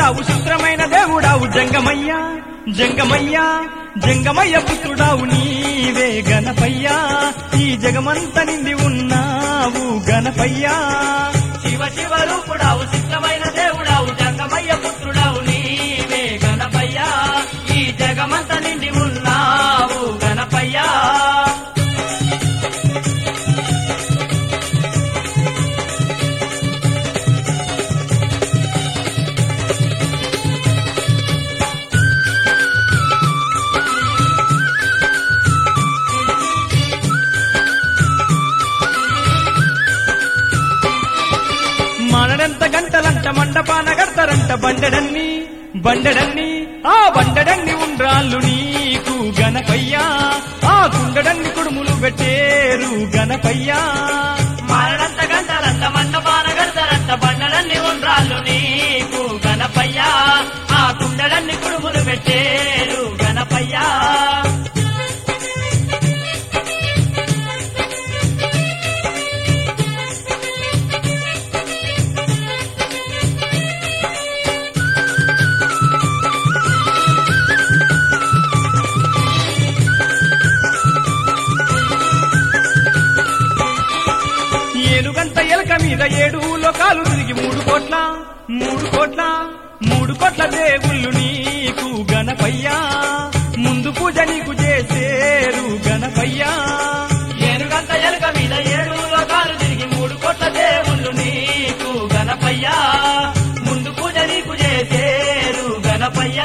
పుత్రుడావు చిత్రమైన దేవుడావు జంగమయ్య జంగమయ్య జంగమయ్య పుత్రుడావు నీవే గణపయ్యా ఈ జగమంత నిండి ఉన్నావు గణపయ్యా శివ శివ రూపుడావు సిద్ధమైన దేవుడావు జంగమయ్య పుత్రుడావు నీవే గణపయ్య ఈ జగమంత నిండి ఉన్నావు గణపయ్య మనడంత గంటలంట మండపాన గడతారంట బండడన్ని బండడన్ని ఆ బండడన్ని ఉండ్రాళ్ళు నీకు గణపయ్యా ఆ కుండడన్ని కుడుములు పెట్టేరు గణపయ్యా మారడంత గంటలంత మండపాన గడతారంట బండలన్నీ ఉండ్రాళ్ళు నీకు గణపయ్య ఆ కుండలన్నీ కుడుములు పెట్టేరు గణపయ్య ఏనుగంత ఎలక మీద ఏడు లోకాలు తిరిగి మూడు కోట్ల మూడు కోట్ల మూడు కోట్ల దేవుళ్ళు నీకు గణపయ్యా ముందు పూజ నీకు చేసేరు గణపయ్యా ఏనుగంత ఎలుక మీద ఏడు లోకాలు తిరిగి మూడు కోట్ల దేవుళ్ళు నీకు గణపయ్య ముందు పూజ నీకు చేసేరు గణపయ్య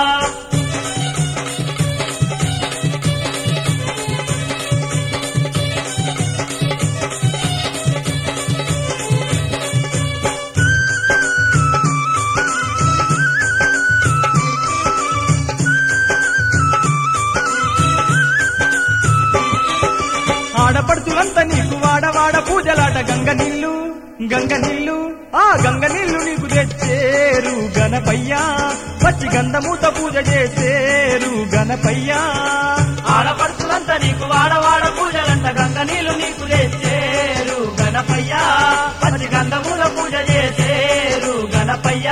ఆడపడుతులంతా నీకు వాడవాడ పూజలాట గంగ నీళ్ళు గంగ నీళ్ళు ఆ గంగ నీళ్ళు నీకు తెచ్చేరు గణపయ్యా పచ్చి గంధమూత పూజ చేసేరు గణపయ్యా ఆడపడుతులంతా నీకు వాడవాడ పూజలంట గంగ నీళ్ళు నీకు చేసేరు గణపయ్య పచ్చి గంధముల పూజ చేసేరు గణపయ్య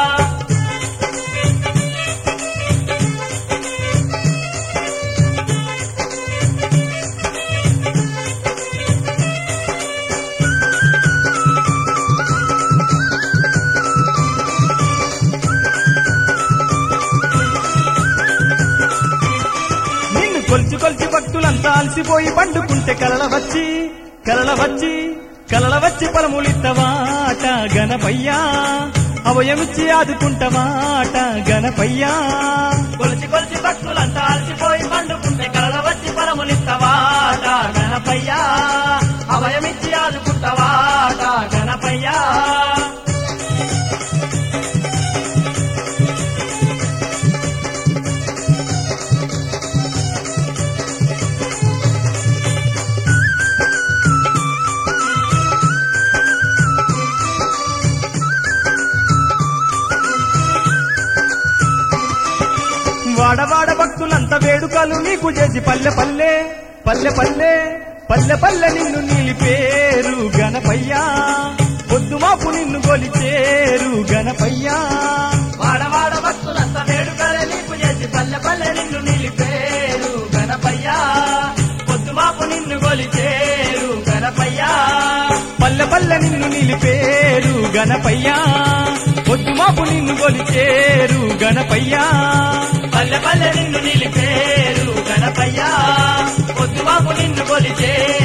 నిన్ను కొలిచి కొలిచి భక్తులంతా అలసిపోయి పండుకుంటే కలల వచ్చి కలల వచ్చి కలల వచ్చి పరములిత్తవాట గణపయ్యా అవయమిచ్చి ఆదుకుంటవాట గణపయ్యా కొలిచి కొలిచి భక్తులంతా అలసిపోయి పండుకుంటే కలల వచ్చి పరములిస్తవాట గణపయ్య అవయమిచ్చి ఆదుకుంటవాట గణపయ్య వాడవాడ భక్తులంతా వేడుకలు నీకు చేసి పల్లె పల్లె పల్లె పల్లె పల్లె పల్లె నిన్ను నిలిపేరు గణపయ్యా పొద్దు మాపు నిన్ను గొలిచేరు గణపయ్యా వాడవాడ భక్తులంతా వేడుకలే నీకు చేసి పల్లె పల్లె నిన్ను నిలిపేరు గణపయ్య పొద్దుమాపు నిన్ను గొలిచేరు గణపయ్య పల్లె పల్లె నిన్ను నిలిపేరు గణపయ్యా పొద్దు మాపు నిన్ను గొలిచేరు గణపయ్యా పల్లె పల్లె నిన్ను నిలిపేరు గణపయ్య పొద్దుమాపు నిన్ను గొలిచేరు